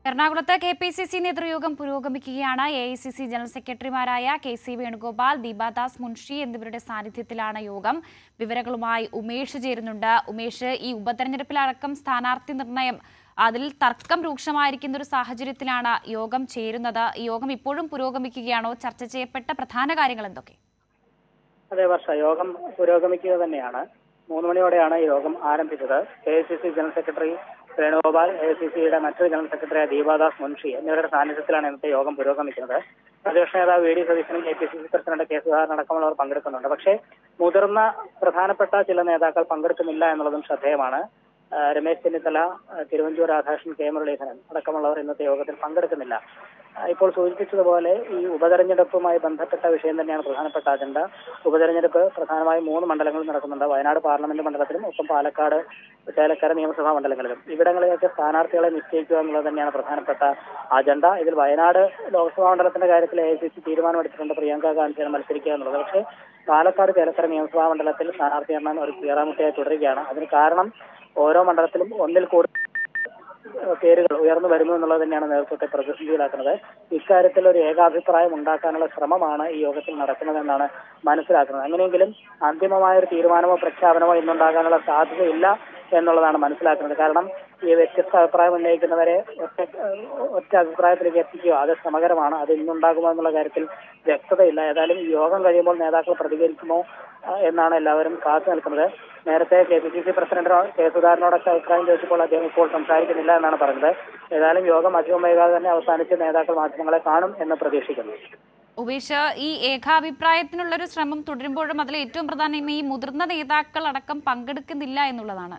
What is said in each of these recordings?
എറണാകുളത്ത് K P C C നേതൃയോഗം പുരോഗമിക്കുകയാണ് A I C C general സെക്രട്ടറിമാരായ കെ സി വേണുഗോപാൽ ദീപാദാസ് മുൻഷി എന്നിവരുടെ സാന്നിധ്യത്തിലാണ് യോഗം വിവരങ്ങളുമായി ഉമേഷ് ചേരുന്നുണ്ട് ഉമേഷ് ഈ ഉപതെരഞ്ഞെടുപ്പിലടക്കം സ്ഥാനാർത്ഥി നിർണയം അതിൽ തർക്കം രൂക്ഷമായിരിക്കുന്ന ഒരു സാഹചര്യത്തിലാണ് യോഗം ചേരുന്നത് ഈ യോഗം ഇപ്പോഴും പുരോഗമിക്കുകയാണോ ചർച്ച ചെയ്യപ്പെട്ട പ്രധാന കാര്യങ്ങൾ എന്തൊക്കെ അതെ വർഷ യോഗം പുരോഗമിക്കുക തന്നെയാണ് മൂന്ന് മണിയോടെയാണ് ഈ യോഗം ആരംഭിച്ചത് A I C C general secretary Venugopal A I C സിയുടെ മറ്റൊരു ജനറൽ സെക്രട്ടറി ദീപാദാസ് മുൻഷി എന്നിവരുടെ സാന്നിധ്യത്തിലാണ് ഇന്നത്തെ യോഗം പുരോഗമിക്കുന്നത് പ്രതിപക്ഷ നേതാവ് വി ഡി സതീശനും K P C C president K Sudhakaran അടക്കമുള്ളവർ പങ്കെടുക്കുന്നുണ്ട് പക്ഷേ മുതിർന്ന പ്രധാനപ്പെട്ട ചില നേതാക്കൾ പങ്കെടുക്കുന്നില്ല എന്നുള്ളതും ശ്രദ്ധേയമാണ് ആ, രമേശ് ചെന്നിത്തല ആ, തിരുവഞ്ചൂർ രാധാകൃഷ്ണൻ കെ മുരളീധരൻ അടക്കമുള്ളവർ ഇന്നത്തെ യോഗത്തിൽ പങ്കെടുക്കുന്നില്ല ആ, ഇപ്പോൾ സൂചിപ്പിച്ചതുപോലെ ഈ ഉപതെരഞ്ഞെടുപ്പുമായി ബന്ധപ്പെട്ട വിഷയം തന്നെയാണ് പ്രധാനപ്പെട്ട അജണ്ട ഉപതെരഞ്ഞെടുപ്പ് പ്രധാനമായും മൂന്ന് മണ്ഡലങ്ങളിൽ നടക്കുന്നുണ്ട് വയനാട് പാർലമെന്റ് മണ്ഡലത്തിലും ഒപ്പം പാലക്കാട് ചേലക്കര നിയമസഭാ മണ്ഡലങ്ങളിലും ഇവിടങ്ങളിലേക്ക് സ്ഥാനാർത്ഥികളെ നിശ്ചയിക്കുക എന്നുള്ളത് തന്നെയാണ് പ്രധാനപ്പെട്ട അജണ്ട ഇതിൽ വയനാട് ലോക്സഭാ മണ്ഡലത്തിന്റെ കാര്യത്തിൽ എ ഐ സി സി തീരുമാനമെടുത്തിട്ടുണ്ട് പ്രിയങ്ക ഗാന്ധിയാണ് മത്സരിക്കുക എന്നുള്ളത് പക്ഷേ പാലക്കാട് ചേലക്കര നിയമസഭാ മണ്ഡലത്തിൽ സ്ഥാനാർത്ഥി എണ്ണം ഒരു കീറാമുട്ടിയായി തുടരുകയാണ് അതിന് കാരണം ഓരോ മണ്ഡലത്തിലും ഒന്നിൽ കൂടുതൽ ഏഹ് പേരുകൾ ഉയർന്നു വരുന്നു എന്നുള്ളത് തന്നെയാണ് നേതൃത്വത്തെ പ്രതിസന്ധിയിലാക്കുന്നത് ഇക്കാര്യത്തിൽ ഒരു ഏകാഭിപ്രായം ഉണ്ടാക്കാനുള്ള ശ്രമമാണ് ഈ യോഗത്തിൽ നടക്കുന്നതെന്നാണ് മനസ്സിലാക്കുന്നത് അങ്ങനെയെങ്കിലും അന്തിമമായ ഒരു തീരുമാനമോ പ്രഖ്യാപനമോ ഇന്നുണ്ടാകാനുള്ള സാധ്യതയില്ല എന്നുള്ളതാണ് മനസ്സിലാക്കുന്നത് കാരണം ഈ വ്യത്യസ്ത അഭിപ്രായം ഉന്നയിക്കുന്നവരെ ഒറ്റ ഏഹ് ഒറ്റ അഭിപ്രായത്തിലേക്ക് എത്തിക്കുക അത് ശ്രമകരമാണ് അത് ഇന്നുണ്ടാകുമോ എന്നുള്ള കാര്യത്തിൽ വ്യക്തതയില്ല ഏതായാലും ഈ യോഗം കഴിയുമ്പോൾ നേതാക്കൾ പ്രതികരിക്കുമോ ആ, എന്നാണ് എല്ലാവരും കാത്തു നിൽക്കുന്നത് നേരത്തെ K P C C president K സുധാകരനോടൊക്കെ അഭിപ്രായം ചോദിച്ചപ്പോൾ അദ്ദേഹം ഇപ്പോൾ സംസാരിക്കുന്നില്ല എന്നാണ് പറഞ്ഞത് ഏതായാലും യോഗം അധികം വൈകാതെ തന്നെ അവസാനിച്ച് നേതാക്കൾ മാധ്യമങ്ങളെ കാണും എന്ന് പ്രതീക്ഷിക്കുന്നു ഉമേഷ് ഈ ഏകാഭിപ്രായത്തിനുള്ള ഒരു ശ്രമം തുടരുമ്പോഴും അതിൽ ഏറ്റവും പ്രധാനം ഈ മുതിർന്ന നേതാക്കൾ അടക്കം പങ്കെടുക്കുന്നില്ല എന്നുള്ളതാണ്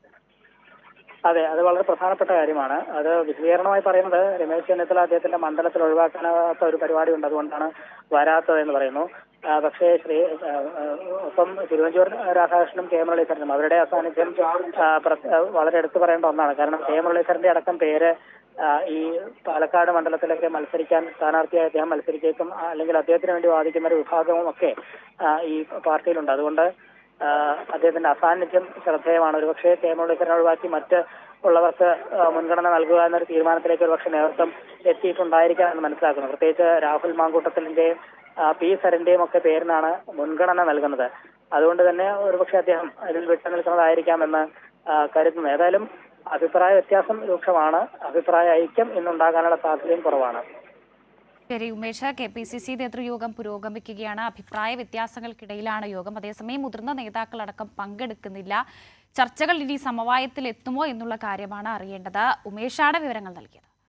അതെ അത് വളരെ പ്രധാനപ്പെട്ട കാര്യമാണ് അത് വിശദീകരണമായി പറയുന്നത് രമേശ് ചെന്നിത്തല അദ്ദേഹത്തിന്റെ മണ്ഡലത്തിൽ ഒഴിവാക്കാനാവാത്ത ഒരു പരിപാടി ഉണ്ട് അതുകൊണ്ടാണ് വരാത്തത് എന്ന് പറയുന്നു ആ, പക്ഷേ ശ്രീ ആ, ആ, ഒപ്പം തിരുവഞ്ചൂർ രാധാകൃഷ്ണനും കെ മുരളീധരനും അവരുടെ അസാന്നിധ്യം ആ, പ്ര- ആ, വളരെ എടുത്തു പറയേണ്ട ഒന്നാണ് കാരണം കെ മുരളീധരന്റെ അടക്കം പേര് ആ, ഈ പാലക്കാട് മണ്ഡലത്തിലൊക്കെ മത്സരിക്കാൻ സ്ഥാനാർത്ഥിയായി അദ്ദേഹം മത്സരിച്ചേക്കും ആ, അല്ലെങ്കിൽ അദ്ദേഹത്തിന് വേണ്ടി വാദിക്കുന്ന ഒരു വിഭാഗവും ഒക്കെ ആ, ഈ പാർട്ടിയിലുണ്ട് അതുകൊണ്ട് ആ, അദ്ദേഹത്തിന്റെ അസാന്നിധ്യം ശ്രദ്ധേയമാണ് ഒരുപക്ഷെ കെ മുരളീധരൻ ഒഴിവാക്കി മറ്റ് ഉള്ളവർക്ക് ആ, മുൻഗണന നൽകുക എന്നൊരു തീരുമാനത്തിലേക്ക് ഒരുപക്ഷെ നേതൃത്വം എത്തിയിട്ടുണ്ടായിരിക്കാം എന്ന് മനസ്സിലാക്കുന്നു പ്രത്യേകിച്ച് രാഹുൽ മാങ്കൂട്ടത്തിലിന്റെയും ആ, പി സരന്റെയും ഒക്കെ പേരിനാണ് മുൻഗണന നൽകുന്നത് അതുകൊണ്ട് തന്നെ ഒരുപക്ഷെ അദ്ദേഹം അതിൽ വിട്ടുനിൽക്കുന്നതായിരിക്കാമെന്ന് ആ, കരുതുന്നു ഏതായാലും അഭിപ്രായ വ്യത്യാസം രൂക്ഷമാണ് അഭിപ്രായ ഐക്യം ഇന്നുണ്ടാകാനുള്ള സാധ്യതയും കുറവാണ് ശരി Umesh K P C C നേതൃയോഗം പുരോഗമിക്കുകയാണ് അഭിപ്രായ വ്യത്യാസങ്ങൾക്കിടയിലാണ് യോഗം അതേസമയം മുതിർന്ന നേതാക്കളടക്കം പങ്കെടുക്കുന്നില്ല ചർച്ചകൾ ഇനി സമവായത്തിൽ എത്തുമോ എന്നുള്ള കാര്യമാണ് അറിയേണ്ടത് ഉമേഷാണ് വിവരങ്ങൾ നൽകിയത്